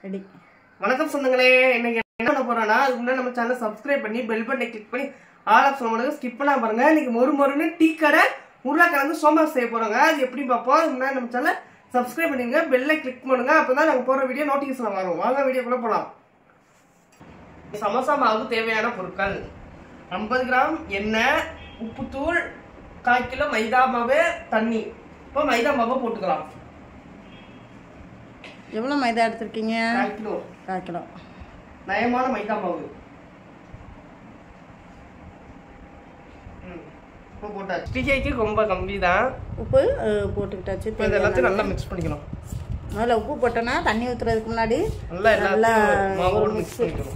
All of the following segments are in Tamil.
ரெடி வணக்கம் சொந்தங்களே இன்னைக்கு என்ன பண்ண போறோம்னா அதுக்கு முன்னாடி நம்ம சேனல் சப்ஸ்கிரைப் பண்ணி பெல் பட்டனை கிளிக் பண்ணி ஆல் ஆப்ஷன் பண்ணுங்க ஸ்கிப் பண்ணாம பாருங்க இன்னைக்கு மொறு மொறுன்னு டீ கடை உருளைக்கிழங்கு சோமாஸ் செய்ய போறோங்க அது எப்படி பார்ப்போம் அதுக்கு முன்னாடி நம்ம சேனல் சப்ஸ்கிரைப் பண்ணிருங்க பெல்லை கிளிக் பண்ணுங்க அப்பதான் நாங்க போற வீடியோ நோட்டிஃபிகேஷன் வரும் வாங்க வீடியோக்குள்ள போலாம் சமோசா மாவு தேவையான பொருட்கள் ஐம்பது கிராம் எண்ணெய் உப்புத்தூள் கால் கிலோ மைதா மாவு தண்ணி இப்போ மைதா மாவை போட்டுக்கலாம் எவ்வளோ மைதா எடுத்திருக்கீங்க கால் கிலோ கால் கிலோ நயமான மைதா மாவு ம், இப்போ போட்டாச்சு ஸ்ரீகைக்கு ரொம்ப கம்மி தான் உப்பு அஹ், போட்டுக்கிட்டாச்சு இப்போ இது எல்லாத்தையும் நல்லா மிக்ஸ் பண்ணிக்கணும் முதல்ல உப்பு போட்டோன்னா தண்ணி ஊற்றுறதுக்கு முன்னாடி நல்லா நல்லா எல்லாத்தையும் மாவோடு ஒரு மிக்ஸ் பண்ணிக்கணும்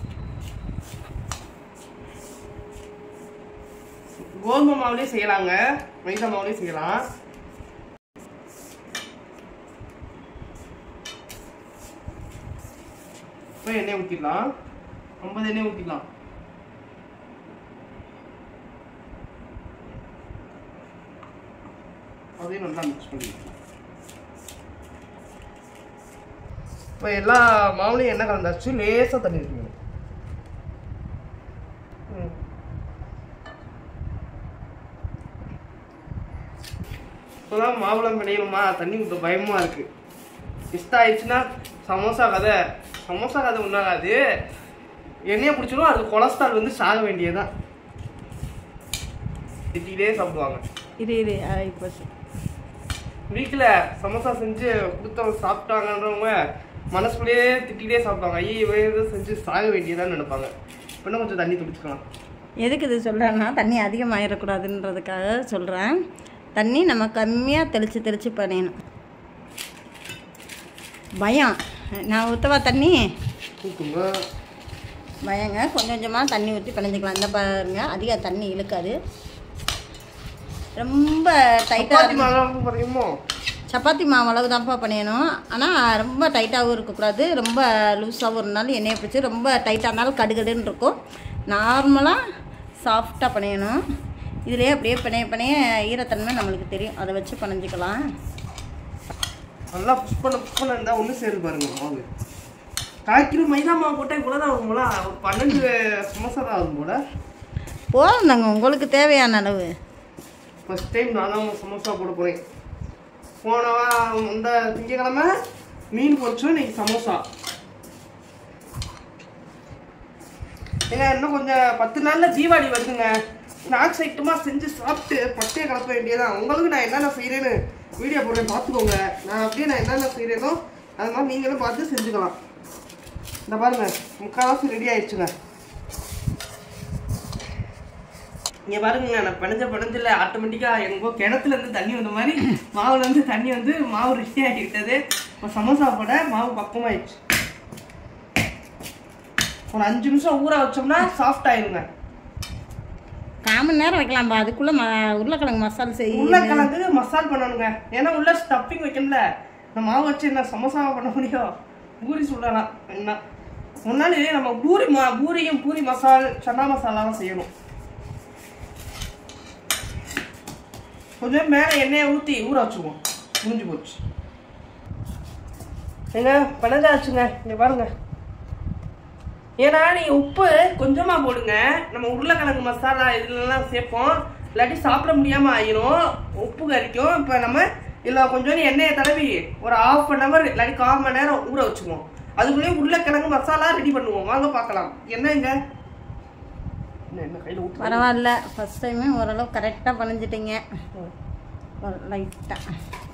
கோதுமை மாவுலேயும் செய்யலாங்க மைதா மாவுலேயும் செய்யலாம் இப்போ எண்ணெய் ஊற்றிடலாம் ஐம்பது எண்ணெய் ஊற்றிடலாம் அதையும் நல்லா மிக்ஸ் பண்ணிக்கலாம் இப்போ எல்லா மாவுலையும் எண்ணெய் கலந்தாச்சு லேசாக தண்ணி இருக்கணும் ம். இப்போதான் மாவுளம் பிணையணுமா தண்ணி ஊற்ற பயமா இருக்கு இஷ்டம் ஆயிடுச்சுன்னா சமோசா கதை சமோசா கதை ஒன்றாகாது எண்ணெயை பிடிச்சிடும் அது கொலஸ்ட்ரால் வந்து சாக வேண்டியதுதான் திட்டிகிட்டே சாப்பிடுவாங்க இது இது இப்போ வீட்டில் சமோசா செஞ்சு கொடுத்தவங்க சாப்பிட்டாங்கன்றவங்க மனசுக்குள்ளேயே திட்டிகிட்டே சாப்பிடுவாங்க ஐயோ இவன் ஏதோ செஞ்சு சாக வேண்டியதான்னு நினைப்பாங்க இப்போ இன்னும் கொஞ்சம் தண்ணி துடிச்சுக்கலாம் எதுக்கு இது சொல்கிறேன்னா தண்ணி அதிகமாகிடக்கூடாதுன்றதுக்காக சொல்கிறேன் தண்ணி நம்ம கம்மியாக தெளித்து தெளித்து பண்ணிடணும் பயம் நான் ஊற்றவா தண்ணி தூக்குங்க பயங்க கொஞ்சம் கொஞ்சமாக தண்ணி ஊற்றி பிணைஞ்சிக்கலாம் இந்த பாருங்க அதிக தண்ணி இழுக்காது ரொம்ப டைட்டாக சப்பாத்தி மாவு பாருங்கமோ சப்பாத்தி மாவு அளவு தான்ப்பா பண்ணிடணும் ஆனால் ரொம்ப டைட்டாகவும் இருக்கக்கூடாது ரொம்ப லூஸாகவும் இருந்தாலும் எண்ணெயை பிடிச்சி ரொம்ப டைட்டாக இருந்தாலும் கடுகடுன்னு இருக்கும் நார்மலாக சாஃப்டாக பண்ணிடணும் இதிலே அப்படியே பிணைய பிணைய ஈரத்தன்மை நம்மளுக்கு தெரியும் அதை வச்சு பிணைஞ்சிக்கலாம் நல்லா புஷ் பண்ண புஷ் பண்ண இருந்தால் ஒன்று சேரு பாருங்க மாவு கால் கிலோ மைதா மாவு போட்டால் இவ்வளோ தான் ஆகும் போல ஒரு பன்னெண்டு சமோசா தான் ஆகும் போல போதுங்க உங்களுக்கு தேவையான அளவு ஃபர்ஸ்ட் டைம் நான் தான் சமோசா போட போகிறேன் போனவா இந்த திங்கக்கிழமை மீன் பொரிச்சோம் இன்னைக்கு சமோசா ஏங்க இன்னும் கொஞ்சம் பத்து நாளில் தீபாவளி வருதுங்க ஸ்நாக்ஸ் ஐட்டமாக செஞ்சு சாப்பிட்டு பட்டையை கலப்ப வேண்டியதான் உங்களுக்கு நான் என்னென்ன செய்கிறேன்னு வீடியோ போடுறேன் பார்த்துக்கோங்க நான் அப்படியே நான் என்னென்ன செய்கிறேனோ அது மாதிரி நீங்களும் பார்த்து செஞ்சுக்கலாம் இந்த பாருங்க முக்கால்வாசி ரெடி ஆயிடுச்சுங்க இங்க பாருங்க நான் பிணைஞ்ச பிணைஞ்சில ஆட்டோமேட்டிக்கா எங்கோ கிணத்துல இருந்து தண்ணி வந்த மாதிரி மாவுல இருந்து தண்ணி வந்து மாவு ரெடி ஆகிட்டது இப்போ சமோசா போட மாவு பக்கமாயிடுச்சு ஒரு அஞ்சு நிமிஷம் ஊற வச்சோம்னா சாஃப்ட் ஆயிருங்க கால் மணி நேரம் வைக்கலாம்பா அதுக்குள்ளே ம உருளைக்கிழங்கு மசாலா செய் உருளைக்கிழங்கு மசால் பண்ணணுங்க ஏன்னா உள்ள ஸ்டஃப்பிங் வைக்கணும்ல இந்த மாவு வச்சு என்ன சமோசாவா பண்ண முடியும் பூரி சுடலாம் என்ன முன்னாடி நம்ம பூரி மா பூரியும் பூரி மசால் சன்னா மசாலாவும் செய்யணும் கொஞ்சம் மேலே எண்ணெயை ஊற்றி ஊற வச்சுக்குவோம் முடிஞ்சு போச்சு ஏங்க பனஞ்சாச்சுங்க இங்கே பாருங்க ஏன்னா நீங்கள் உப்பு கொஞ்சமாக போடுங்க நம்ம உருளைக்கிழங்கு மசாலா இதுலலாம் சேர்ப்போம் இல்லாட்டி சாப்பிட முடியாமல் ஆயிரும் உப்பு கறிக்கும் இப்போ நம்ம இதில் கொஞ்சம் எண்ணெயை தடவி ஒரு ஆஃப் அன் ஹவர் இல்லாட்டி கால் மணி நேரம் ஊற வச்சுக்குவோம் அதுக்குள்ளேயே உருளைக்கிழங்கு மசாலா ரெடி பண்ணுவோம் வாங்க பார்க்கலாம் என்னங்க என்ன என்ன கையில் ஊற்று பரவாயில்ல ஃபஸ்ட் டைமே ஓரளவு கரெக்டாக பண்ணிஞ்சிட்டீங்க லைட்டாக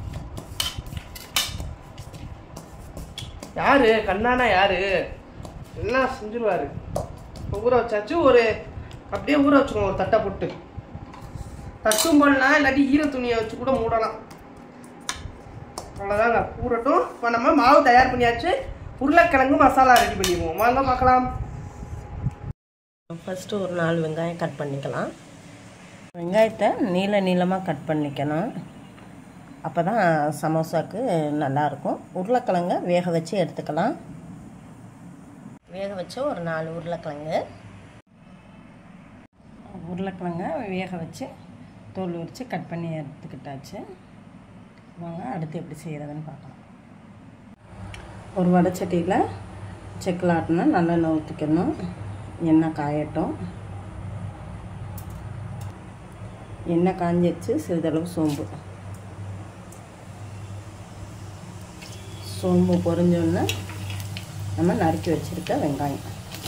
யாரு கண்ணானா யாரு எல்லாம் செஞ்சிருவாரு இப்போ ஊற வச்சாச்சு ஒரு அப்படியே ஊற வச்சுக்கோங்க ஒரு தட்டை போட்டு தட்டும் போடலாம் இல்லாட்டி ஈர துணியை வச்சு கூட மூடலாம் அவ்வளோதாங்க ஊறட்டும் இப்போ நம்ம மாவு தயார் பண்ணியாச்சு உருளைக்கிழங்கு மசாலா ரெடி பண்ணிடுவோம் வாங்க பார்க்கலாம் ஃபஸ்ட்டு ஒரு நாலு வெங்காயம் கட் பண்ணிக்கலாம் வெங்காயத்தை நீள நீளமாக கட் பண்ணிக்கணும் அப்போ தான் சமோசாவுக்கு நல்லாயிருக்கும் உருளைக்கிழங்க வேக வச்சு எடுத்துக்கலாம் வேக வச்ச ஒரு நாலு உருளைக்கிழங்கு உருளைக்கிழங்க வேக வச்சு தோல் உரித்து கட் பண்ணி எடுத்துக்கிட்டாச்சு வாங்க அடுத்து எப்படி செய்கிறதுன்னு பார்க்கலாம் ஒரு வடைச்சட்டியில் செக்கில் ஆட்டினா நல்லெண்ணெய் ஊற்றிக்கணும் எண்ணெய் காயட்டும் எண்ணெய் காஞ்சிடுச்சு சிறிதளவு சோம்பு சோம்பு பொரிஞ்சோடனே நம்ம நறுக்கி வச்சுருக்க வெங்காயம்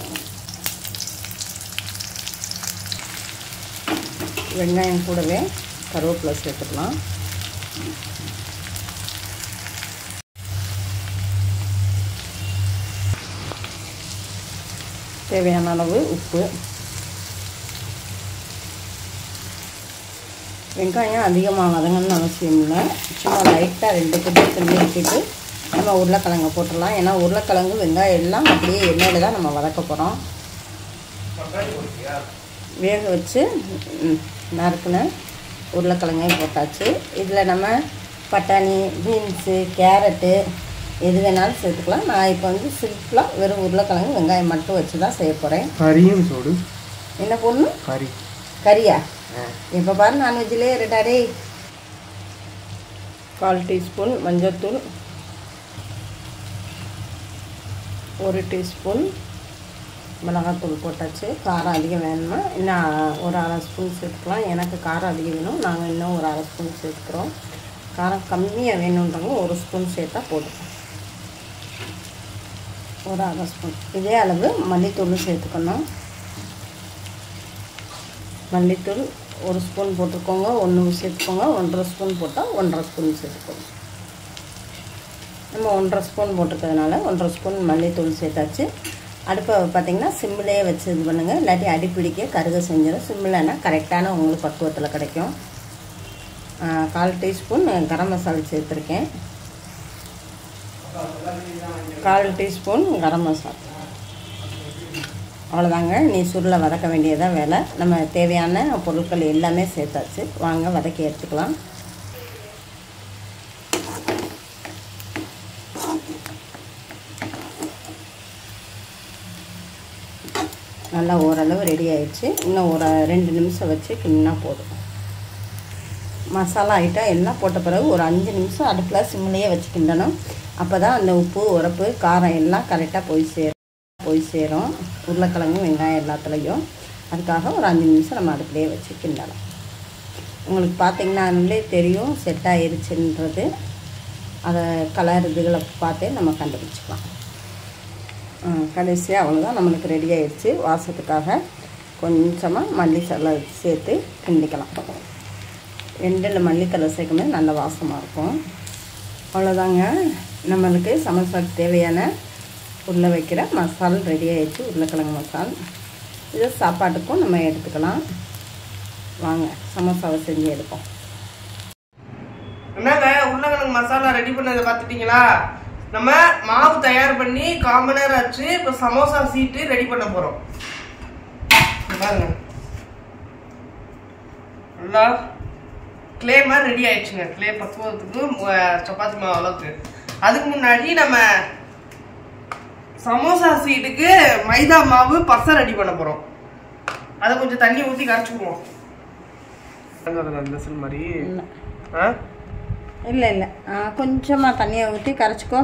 வெங்காயம் கூடவே கருவேப்பிலை சேர்த்துக்கலாம் தேவையான அளவு உப்பு வெங்காயம் அதிகமாக வதங்கணும்னு அவசியம் இல்லை சும்மா லைட்டாக ரெண்டு கொட்டி தண்ணி ஊற்றிட்டு நம்ம உருளைக்கிழங்கு போட்டுடலாம் ஏன்னா உருளைக்கிழங்கு வெங்காயம் எல்லாம் அப்படியே எண்ணெயில் தான் நம்ம வதக்க போகிறோம் வேக வச்சு ம், நறுக்குன உருளைக்கிழங்கையும் போட்டாச்சு இதில் நம்ம பட்டாணி பீன்ஸு கேரட்டு எது வேணாலும் சேர்த்துக்கலாம் நான் இப்போ வந்து சிம்பிளாக வெறும் உருளைக்கிழங்கு வெங்காயம் மட்டும் வச்சு தான் செய்ய போகிறேன் கறியும் சோடு என்ன போடணும் கறி கறியா இப்போ பாரு நான்வெஜ்லேயே ரெடாடே கால் டீஸ்பூன் மஞ்சள்தூள் ஒரு டீஸ்பூன் மிளகாத்தூள் போட்டாச்சு காரம் அதிகம் வேணுமா இன்னும் ஒரு அரை ஸ்பூன் சேர்த்துக்கலாம் எனக்கு காரம் அதிகம் வேணும் நாங்கள் இன்னும் ஒரு அரை ஸ்பூன் சேர்த்துக்கிறோம் காரம் கம்மியாக வேணுன்றவங்க ஒரு ஸ்பூன் சேர்த்தா போதும் ஒரு அரை ஸ்பூன் இதே அளவு மல்லித்தூள் சேர்த்துக்கணும் மல்லித்தூள் ஒரு ஸ்பூன் போட்டுக்கோங்க ஒன்று சேர்த்துக்கோங்க ஒன்றரை ஸ்பூன் போட்டால் ஒன்றரை ஸ்பூன் சேர்த்துக்கோங்க நம்ம ஒன்றரை ஸ்பூன் போட்டிருக்கிறதுனால ஒன்றரை ஸ்பூன் மல்லித்தூள் சேர்த்தாச்சு அடுப்பை பார்த்தீங்கன்னா சிம்மிலே வச்சு இது பண்ணுங்கள் இல்லாட்டி அடிப்பிடிக்க கருக செஞ்சிடும் சிம்மில்னா கரெக்டான உங்களுக்கு பக்குவத்தில் கிடைக்கும் ஆ, கால் டீஸ்பூன் கரம் மசாலா சேர்த்துருக்கேன் கால் டீஸ்பூன் கரம் மசாலா அவ்வளோதாங்க நீ சுருளை வதக்க வேண்டியதான் வேலை நம்ம தேவையான பொருட்கள் எல்லாமே சேர்த்தாச்சு வாங்க வதக்கி எடுத்துக்கலாம் நல்லா ஓரளவு ரெடி ஆயிடுச்சு இன்னும் ஒரு ரெண்டு நிமிஷம் வச்சு கிண்ணா போதும் மசாலா ஐட்டம் எல்லாம் போட்ட பிறகு ஒரு அஞ்சு நிமிஷம் அடுப்பில் சிம்மிலேயே வச்சு கிண்டணும் அப்போ தான் அந்த உப்பு உரப்பு காரம் எல்லாம் கரெக்டாக போய் சேரும் போய் சேரும் உருளைக்கிழங்கு வெங்காயம் எல்லாத்துலேயும் அதுக்காக ஒரு அஞ்சு நிமிஷம் நம்ம அடுப்பிலேயே வச்சு கிண்டலாம் உங்களுக்கு பார்த்தீங்கன்னாலே தெரியும் செட் ஆயிருச்சுன்றது அதை கலர் இதுகளை பார்த்தே நம்ம கண்டுபிடிச்சிக்கலாம் கடைசியாக அவ்வளோதான் நம்மளுக்கு ரெடி ஆயிடுச்சு வாசத்துக்காக கொஞ்சமாக மல்லி தலை சேர்த்து கிண்டிக்கலாம் ரெண்டில் மல்லித்தலை சேர்க்கும்போது நல்ல வாசமாக இருக்கும் அவ்வளோதாங்க நம்மளுக்கு சமோசாக்கு தேவையான உருளை வைக்கிற மசால் ரெடி ஆயிடுச்சு உருளைக்கிழங்கு மசால் இது சாப்பாட்டுக்கும் நம்ம எடுத்துக்கலாம் வாங்க சமோசாவை செஞ்சு எடுப்போம் என்னங்க உருளைக்கிழங்கு மசாலா ரெடி பண்ணதை பார்த்துட்டீங்களா நம்ம மாவு தயார் பண்ணி கால் மணி நேரம் ஆச்சு இப்போ சமோசா சீட்டு ரெடி பண்ண போறோம் இங்க பாருங்க நல்லா கிளே மாதிரி ரெடி ஆயிடுச்சுங்க கிளே பக்குவத்துக்கு மு- சப்பாத்தி மாவு அளவுக்கு அதுக்கு முன்னாடி நம்ம சமோசா சீட்டுக்கு மைதா மாவு பசை ரெடி பண்ண போறோம் அதை கொஞ்சம் தண்ணி ஊற்றி கரைச்சிக்குவோம் அந்த சில் மாதிரி இல்லை ஆ இல்லை இல்லை கொஞ்சமாக தண்ணியை ஊற்றி கரைச்சிக்கோ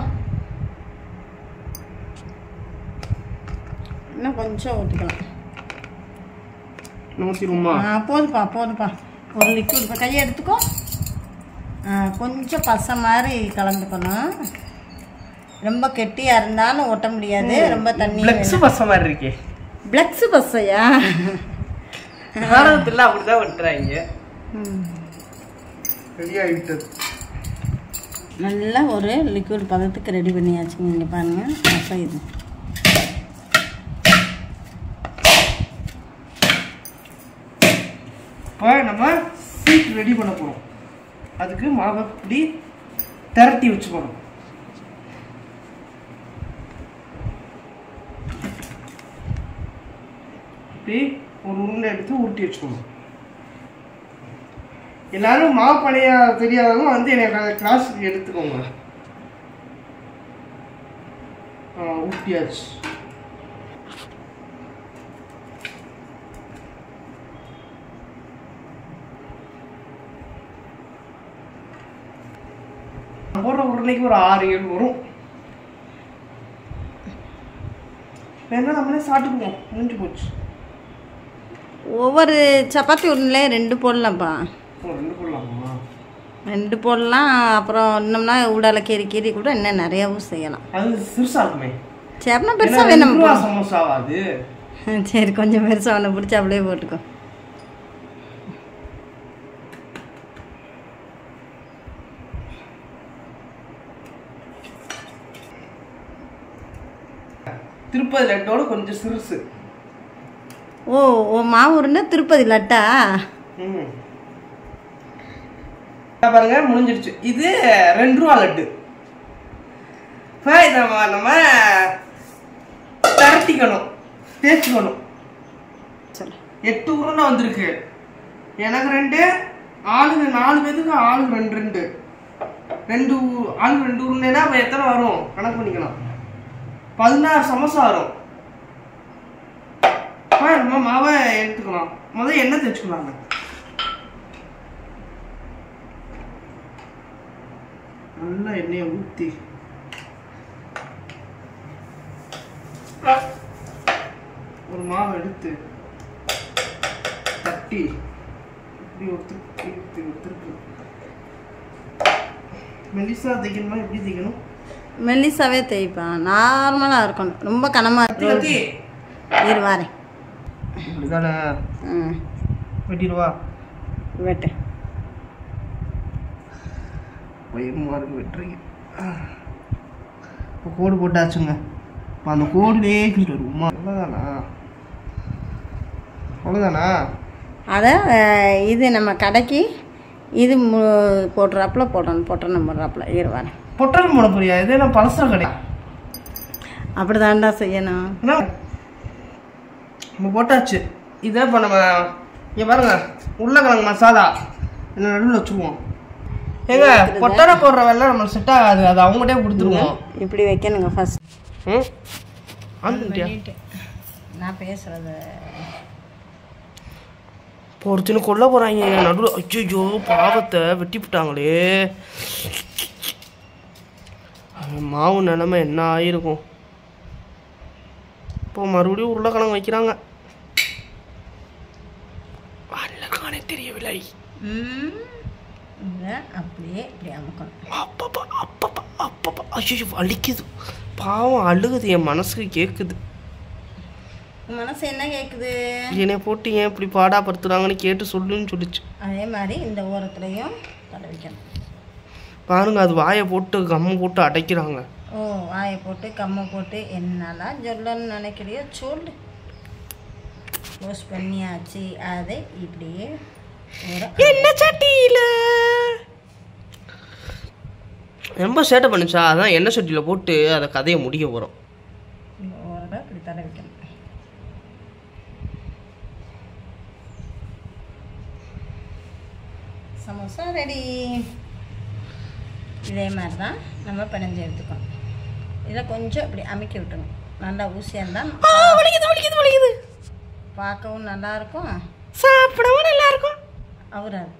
இன்னும் கொஞ்சம் ஊற்றிக்கலாம் நூற்றிருமா ஆ போதுப்பா போதுப்பா ஒரு லிக்விட் இப்போ கையை எடுத்துக்கோ ஆ, கொஞ்சம் பசை மாதிரி கலந்துக்கணும் ரொம்ப கெட்டியாக இருந்தாலும் ஒட்ட முடியாது ரொம்ப தண்ணி ஃப்ளெக்ஸ் பஸ்ஸ மாதிரி இருக்கே பிளக்ஸு பசையா நாடகத்தில் அப்படிதான் விட்டுறாங்க ரெடி ஆகிட்டது நல்லா ஒரு லிக்விட் பதத்துக்கு ரெடி பண்ணியாச்சுங்க இங்கே பாருங்கள் பசை இது இப்போ நம்ம சீட் ரெடி பண்ண போறோம் அதுக்கு மாவை இப்படி திரட்டி வச்சுக்கணும் இப்படி ஒரு உருண்டை எடுத்து உருட்டி வச்சுக்கணும் எல்லாரும் மாவு பழைய தெரியாதவங்க வந்து என்னை கிளாஸ் எடுத்துக்கோங்க ஆ, உருட்டியாச்சு போடுற உருளைக்கு ஒரு ஆறு ஏழு வரும் வேணா நம்மளே சாப்பிட்டுக்குவோம் முடிஞ்சு போச்சு ஒவ்வொரு சப்பாத்தி ஒன்றுலேயே ரெண்டு போடலாம்ப்பா ஓ ரெண்டு போடலாமா ரெண்டு போடலாம் அப்புறம் இன்னும்னா உடலை கீறி கீறி கூட இன்னும் நிறையாவும் செய்யலாம் அது சிறுசா இருக்குமே சரினா ஏன்னா பெருசாக ரெண்டு வேணும் ரூபா சமோசாவா அது சரி கொஞ்சம் பெருசாக ஒன்று பிடிச்சி அப்படியே போட்டுக்கோ திருப்பதி லட்டோட கொஞ்சம் சிறுசு ஓ ஓ மாவு உருண்டை திருப்பதி லட்டா ம் இந்தா பாருங்க முடிஞ்சிருச்சு இது ரெண்டு ரூபா லட்டு இப்போ இதை நம்ம நம்ம திரட்டிக்கணும் தேய்ச்சிக்கணும் சொல்லு எட்டு உருண்டை வந்திருக்கு எனக்கு ரெண்டு ஆளுங்க நாலு பேத்துக்கு ஆளுங்க ரெண்டு ரெண்டு ரெண்டு ஊ- ஆளுங்க ரெண்டு உருண்டைனா அப்போ எத்தனை வரும் கணக்கு பண்ணிக்கலாம் பதினாறு சமோசா வரும் அப்ப நம்ம மாவை எடுத்துக்கலாம் முதல்ல எண்ணெய் தேய்ச்சிக்கலாங்க நல்லா எண்ணெயை ஊற்றி ஒரு மாவை எடுத்து தட்டி இப்படி ஒருத்தர் இப்படி ஒருத்தருக்கு மெலிசா தைக்கணுமா எப்படி தைக்கணும் மெல்லிசாவே தேய்ப்பான் நார்மலாக இருக்கணும் ரொம்ப கனமாக கத்தி இருக்கு கத்தி இரு வாரேன் இப்படிதானே ம் வெட்டிடுவா வெட்டு பயமா இருக்கு வெட்டுறீங்க இப்போ கோடு போட்டாச்சுங்க இப்போ அந்த கோடுலேயே கிட்ட வருமா அவ்வளோதானா அவ்வளோதானா அதை அஹ், இது நம்ம கடைக்கு இது மு போடுறாப்புல போடணும் போட்டணும் போடுறாப்புல இரு வரேன் பொட்டல் போட போறியா இதே நான் பழசா கடை அப்படி தாண்டா செய்யணும் என்ன நம்ம போட்டாச்சு இதை இப்போ நம்ம இங்கே பாருங்க உருளைக்கிழங்கு மசாலா இந்த நடுவில் வச்சுருவோம் ஏங்க பொட்டரை போடுற வேலை நம்மளுக்கு செட் ஆகாது அது அவங்ககிட்டே கொடுத்துருவோம் இப்படி வைக்கணுங்க ஃபர்ஸ்ட் ம் ஆந்துட்டியா நான் பேசுறது இப்போ ஒரு சின்ன கொல்ல போகிறாங்க நடுவில் ஐயோ பாவத்தை வெட்டி விட்டாங்களே அவன் மாவு நிலைமை என்ன ஆயிருக்கும் இப்போ மறுபடியும் உருளைக்கிழங்கு வைக்கிறாங்க அல்லக்கானே தெரியவில்லை இதை அப்படியே இப்படி அமுக்கணும் அப்பப்பா அப்பப்பா அப்பப்பா ஐயோ வலிக்குது பாவம் அழுகுது என் மனசுக்கு கேட்குது உன் மனசு என்ன கேட்குது என்னை போட்டு ஏன் இப்படி பாடாப்படுத்துறாங்கன்னு கேட்டு சொல்லுன்னு சொல்லிச்சு அதே மாதிரி இந்த ஓரத்துலையும் தடவிக்கணும் பாருங்க அது வாயை போட்டு கம்மு போட்டு அடைக்கிறாங்க ஓ வாயை போட்டு கம்மை போட்டு என்னெல்லாம் சொல்லணும்னு நினைக்கிறியோ சொல்லு க்ளோஸ் பண்ணியாச்சு அதை இப்படியே ஒரு என்ன சட்டியில ரொம்ப சேட்டை பண்ணுச்சா அதான் எண்ணெய் சட்டியில் போட்டு அதை கதையை முடிக்க போகிறோம் இந்த ஓரத்தை இப்படி தடவிக்கணும் சமோசா ரெடி இதே மாதிரி தான் நம்ம பிணைஞ்சு எடுத்துக்கணும் இதை கொஞ்சம் இப்படி அமுக்கி விட்டுணும் நல்லா ஊசியாக இருந்தால் வலிக்குது வலிக்குது வலிக்குது பார்க்கவும் நல்லா இருக்கும் சாப்பிடவும் நல்லா இருக்கும் அவராது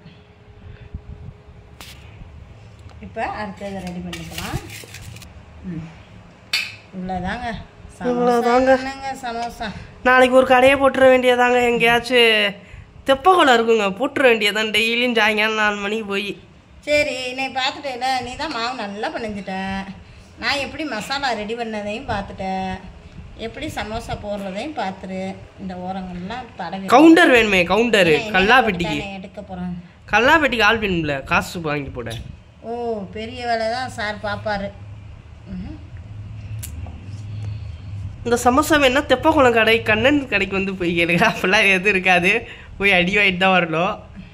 இப்போ அடுத்ததை ரெடி பண்ணிக்கலாம் ம் இவ்வளோதாங்க இவ்வளவுதாங்க. என்னங்க சமோசா நாளைக்கு ஒரு கடையை போட்டுற வேண்டியதாங்க எங்கேயாச்சும் தெப்பக்குளம் இருக்குங்க போட்டுற வேண்டியதான் டெய்லியும் சாயங்காலம் நாலு மணிக்கு போய் சரி நீ பார்த்துட்டேல நீ தான் மாவு நல்லா பிணைஞ்சிட்ட நான் எப்படி மசாலா ரெடி பண்ணதையும் பார்த்துட்டேன் எப்படி சமோசா போடுறதையும் பார்த்துரு இந்த ஓரங்கள்லாம் தடவி கவுண்டர் வேணுமே கவுண்டரு என்ன கல்லாப்பெட்டிக்கு தானே எடுக்க போகிறேன் கல்லாப்பெட்டிக்கு ஆள் வேணும்ல காசு வாங்கி போட ஓ பெரிய வேலை தான் சார் பார்ப்பாரு ம் இந்த சமோசா வேணா தெப்பக்குளம் கடை கண்ணன் கடைக்கு வந்து போய் கேளுங்க அப்பெல்லாம் எதுவும் இருக்காது போய் அடி வாங்கிட்டு தான் வரணும்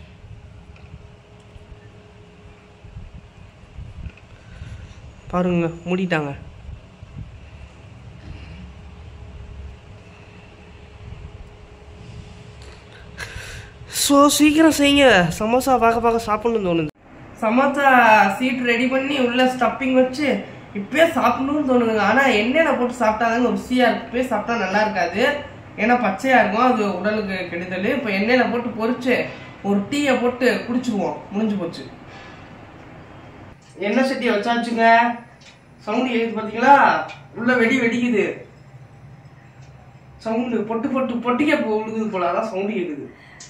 பாருங்க மூடிட்டாங்க ஸோ சீக்கிரம் செய்யுங்க சமோசா பார்க்க பார்க்க சாப்பிடணும்னு தோணுது சமோசா சீட் ரெடி பண்ணி உள்ள ஸ்டப்பிங் வச்சு இப்பயே சாப்பிடணும்னு தோணுதுங்க ஆனால் எண்ணெயில் போட்டு சாப்பிட்டாதாங்க ருசியாக இருக்கு இப்பயே சாப்பிட்டா நல்லா இருக்காது ஏன்னா பச்சையாக இருக்கும் அது உடலுக்கு கெடுதல் இப்போ எண்ணெயில் போட்டு பொரிச்சு ஒரு டீயை போட்டு குடிச்சிருவோம் முடிஞ்சு போச்சு எண்ணெய் சட்டியை வச்சாச்சுங்க சவுண்ட் கேக்குது பார்த்தீங்களா உள்ள வெடி வெடிக்குது சவுண்டு பொட்டு பொட்டு பொட்டிக்க போ விழுகுது போல அதான் சவுண்டு கேக்குது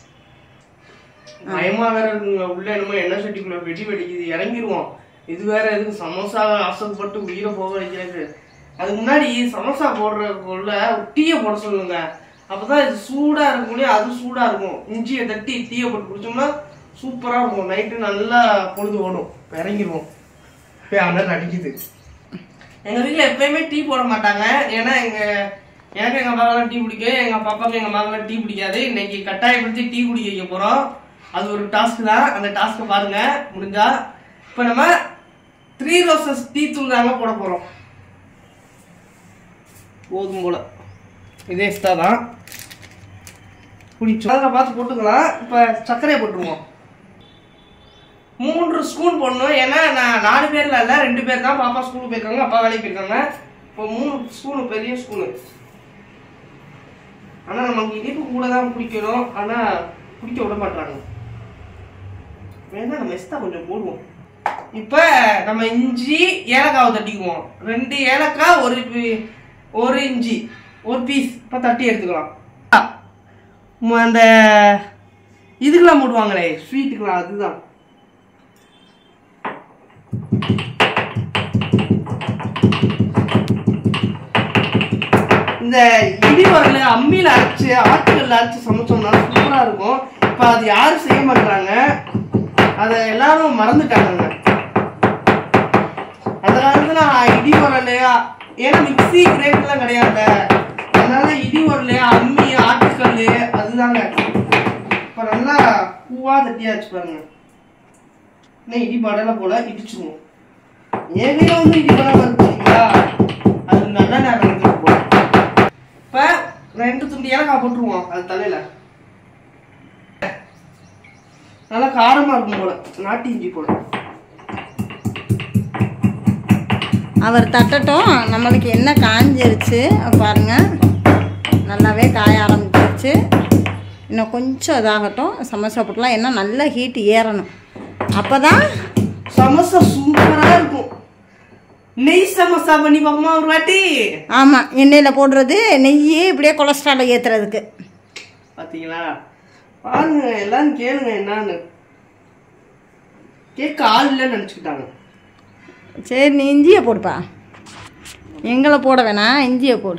பயமா வேற இருக்குங்க உள்ள என்னமோ எண்ணெய் சட்டிக்குள்ள வெடி வெடிக்குது இறங்கிருவோம் இது வேற எதுக்கு சமோசா ஆசைப்பட்டு உயிரை போக வைக்கிறது அதுக்கு முன்னாடி சமோசா போடுறதுக்குள்ள டீயை போட சொல்லுங்க அப்பதான் இது சூடா இருக்கும் முடியும் அது சூடா இருக்கும் இஞ்சியை தட்டி டீயை போட்டு குடிச்சோம்னா சூப்பரா இருக்கும் நைட்டு நல்லா பொழுது ஓடும் இப்ப இறங்கிருவோம் போய் அண்ணன் அடிக்குது எங்க வீட்ல எப்பயுமே டீ போட மாட்டாங்க ஏன்னா எங்க எனக்கு எங்க அப்பாக்கெல்லாம் டீ பிடிக்கும் எங்க பாப்பாக்கு எங்க அம்மாக்கெல்லாம் டீ பிடிக்காது இன்னைக்கு கட்டாயப்படுத்தி டீ குடிக்க வைக்க போறோம் அது ஒரு டாஸ்க் தான் அந்த டாஸ்க்கை பாருங்க முடிஞ்சா இப்ப நம்ம த்ரீ ரோசஸ் டீ தூள் தாங்க போட போறோம் போதும் போல இதே எக்ஸ்ட்ரா தான் குடிச்சோம் அதில் பார்த்து போட்டுக்கலாம் இப்போ சர்க்கரையை போட்டுருவோம் மூன்று ஸ்பூன் போடணும் ஏன்னா நான் நாலு பேர்ல இல்ல ரெண்டு பேர் தான் பாப்பா ஸ்கூலுக்கு போயிருக்காங்க அப்பா வேலைக்கு போயிருக்காங்க இப்போ மூணு ஸ்பூனு பெரிய ஸ்பூனு ஆனா நமக்கு இனிப்பு கூட தான் குடிக்கணும் ஆனா குடிக்க விட மாட்டாங்க வேணா நம்ம எஸ்தா கொஞ்சம் போடுவோம் இப்ப நம்ம இஞ்சி ஏலக்காவை தட்டிக்குவோம் ரெண்டு ஏலக்காய் ஒரு பி- ஒரு இஞ்சி ஒரு பீஸ் இப்ப தட்டி எடுத்துக்கலாம் ம- அந்த இதுக்கெல்லாம் போடுவாங்களே ஸ்வீட்டுக்கெல்லாம் அதுதான் இந்த இடி வரல அம்மியில அரைச்சு ஆட்டுக்கல்ல அரைச்சு சமைச்சோம்னா சூப்பரா இருக்கும் இப்ப அது யாரும் செய்ய மாட்டாங்க அதை எல்லாரும் மறந்துட்டாங்க அந்த காலத்துல இடி வரல ஏன்னா மிக்ஸி கிரைண்டர்லாம் கிடையாது அதனால இடி வரல அம்மி ஆட்டுக்கல் அதுதாங்க இப்ப நல்லா பூவா தட்டியாச்சு பாருங்க இன்னும் இடி படல போல இடிச்சுருவோம் ஏகையில வந்து இடி படம் இருக்குங்களா அது நல்லா நேரம் எடுத்துட்டு போல இப்ப ரெண்டு துண்டு ஏலக்காய் போட்டுருவோம் அது தலையில நல்லா காரமா இருக்கும் போல நாட்டு இஞ்சி போல அவர் தட்டட்டும் நம்மளுக்கு என்ன காஞ்சிருச்சு பாருங்க நல்லாவே காய ஆரம்பிச்சிருச்சு இன்னும் கொஞ்சம் இதாகட்டும் சமோசா போட்டுலாம் ஏன்னா நல்லா ஹீட் ஏறணும் அப்போ தான் சமோசா சூப்பரா இருக்கும் நெய் சமோசா பண்ணி பார்ப்போமா ஒரு வாட்டி ஆமாம் எண்ணெயில் போடுறது நெய் இப்படியே கொலஸ்ட்ராலை ஏற்றுறதுக்கு பாத்தீங்களா பாருங்க எல்லாரும் கேளுங்க என்னன்னு கேட்க ஆள் இல்லைன்னு நினச்சிக்கிட்டாங்க சரி நீ இஞ்சியை போடுப்பா எங்களை போட வேணாம் இஞ்சியை போடு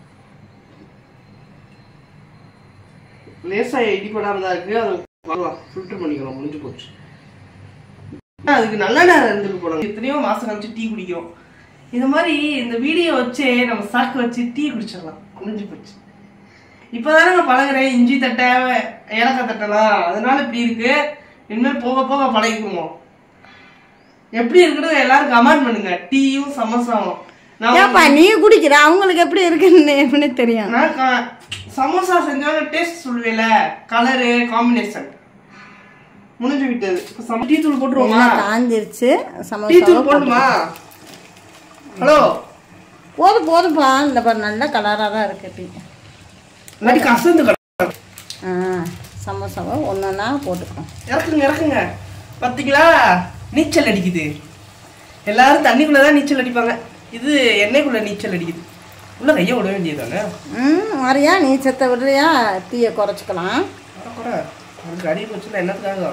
லேசா இடிப்படாம தான் இருக்கு அதை ஃபில்டர் பண்ணிக்கலாம் முடிஞ்சு போச்சு அதுக்கு நல்ல நேரம் இருந்துட்டு போனாங்க எத்தனையோ மாசம் கழிச்சு டீ குடிக்கிறோம் இந்த மாதிரி இந்த வீடியோ வச்சே நம்ம சாக்கு வச்சு டீ குடிச்சிடலாம் முடிஞ்சு போச்சு இப்போதானே நான் பழகுறேன் இஞ்சி தட்டை ஏலக்காய் தட்டலாம் அதனால இப்படி இருக்கு இனிமேல் போக போக பழகிக்குவோம் எப்படி இருக்குன்னு எல்லாரும் கமெண்ட் பண்ணுங்க டீயும் சமோசாவும் நான் ஏப்பா நீ குடிக்கிற அவங்களுக்கு எப்படி இருக்குன்னு எப்படின்னு தெரியும் நான் க- சமோசா செஞ்சாலும் டேஸ்ட் சொல்லுவேல கலரு காம்பினேஷன் முடிஞ்சு விட்டது இப்ப சம டீ தூள் போட்டுருவோமா எல்லாம் காஞ்சிருச்சு டீ சமோசா தூள் போடுமா ஹலோ போதும் போதும்ப்பா இந்த பாரு நல்ல கலராக தான் இருக்கு டீ இல்லாட்டி கசந்து கிடக்கு. ஆ சமோசாவை ஒன்று ஒன்றா போட்டுக்கோ இறக்குங்க இறக்குங்க பாத்தீங்களா நீச்சல் அடிக்குது எல்லாரும் தண்ணிக்குள்ள தான் நீச்சல் அடிப்பாங்க இது எண்ணெய்க்குள்ள நீச்சல் அடிக்குது உள்ள கையை விட வேண்டியதானே ம் வரியா நீ செத்த விடுறியா டீயை குறைச்சிக்கலாம் கூட அதுக்கு அடி போச்சுன்னா என்னத்துக்காக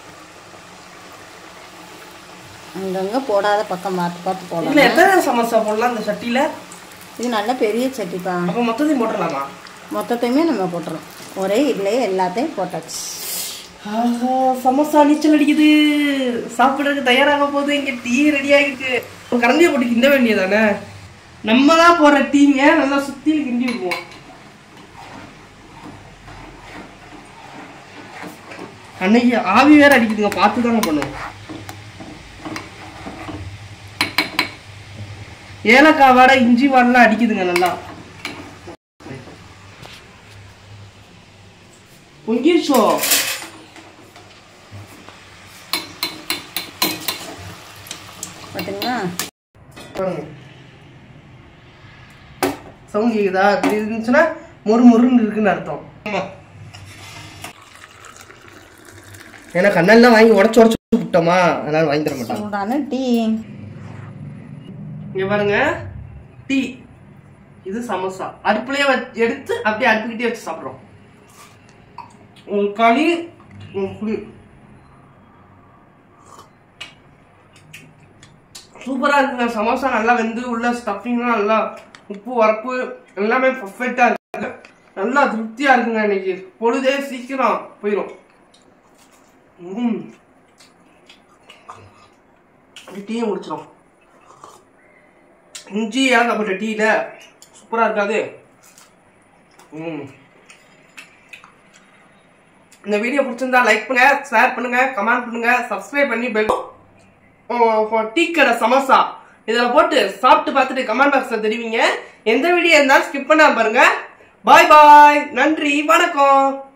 அங்கங்கே போடாத பக்கம் பார்த்து பார்த்து இதுல போடலாம் எத்தனை சமோசா போடலாம் இந்த சட்டியில இது நல்ல பெரிய சட்டிப்பா அப்ப மொத்தத்தையும் போட்டுடலாமா மொத்தத்தையுமே நம்ம போட்டுறோம் ஒரே இதுலேயே எல்லாத்தையும் போட்டாச்சு ஆஹா, சமோசா நீச்சல் அடிக்குது சாப்பிடுறதுக்கு தயாராக போகுது இங்க டீ ரெடி ஆகிருக்கு ஒரு கரண்டியை போட்டு கிண்ட வேண்டியதானே நம்ம தான் போற டீங்க நல்லா சுத்தி கிண்டி விடுவோம் அன்னைக்கு ஆவி வேற அடிக்குதுங்க பார்த்து தாங்க பண்ணுவோம் ஏலக்காய் வாடை இஞ்சி வாடெல்லாம் அடிக்குதுங்க நல்லா பொங்கிருச்சோ பார்த்தீங்களா சவுண்ட் கேக்குதா இப்படி இருந்துச்சுன்னா மொறு மொறுன்னு இருக்குன்னு அர்த்தம் ஆமா ஏன்னா கண்ணெல்லாம் வாங்கி உடச்சு உடச்சு விட்டோமா அதனால வாங்கி தர மாட்டாங்க சூடான டீ இங்க பாருங்க டீ இது சமோசா அடுப்புலயே வச்சு எடுத்து அப்படியே அடுப்புக்கிட்டே வச்சு சாப்பிடுறோம் உங்க களி உங்க புளி சூப்பரா இருக்குங்க சமோசா நல்லா வெந்து உள்ள ஸ்டஃபிங்லாம் நல்லா உப்பு வரப்பு எல்லாமே பர்ஃபெக்டா இருக்கு நல்லா திருப்தியா இருக்குங்க இன்னைக்கு பொழுதே சீக்கிரம் போயிடும் ம் டீயும் முடிச்சிடும் இஞ்சி ஏலக்காய் போட்ட டீல சூப்பரா இருக்காது ம் இந்த வீடியோ பிடிச்சிருந்தா லைக் பண்ணுங்க ஷேர் பண்ணுங்க கமெண்ட் பண்ணுங்க சப்ஸ்கிரைப் பண்ணி பெல் டீ கடை சமோசா இதில் போட்டு சாப்பிட்டு பார்த்துட்டு கமெண்ட் பாக்ஸில் தெரிவிங்க எந்த வீடியோ இருந்தாலும் ஸ்கிப் பண்ணாம பாருங்க பாய் பாய் நன்றி வணக்கம்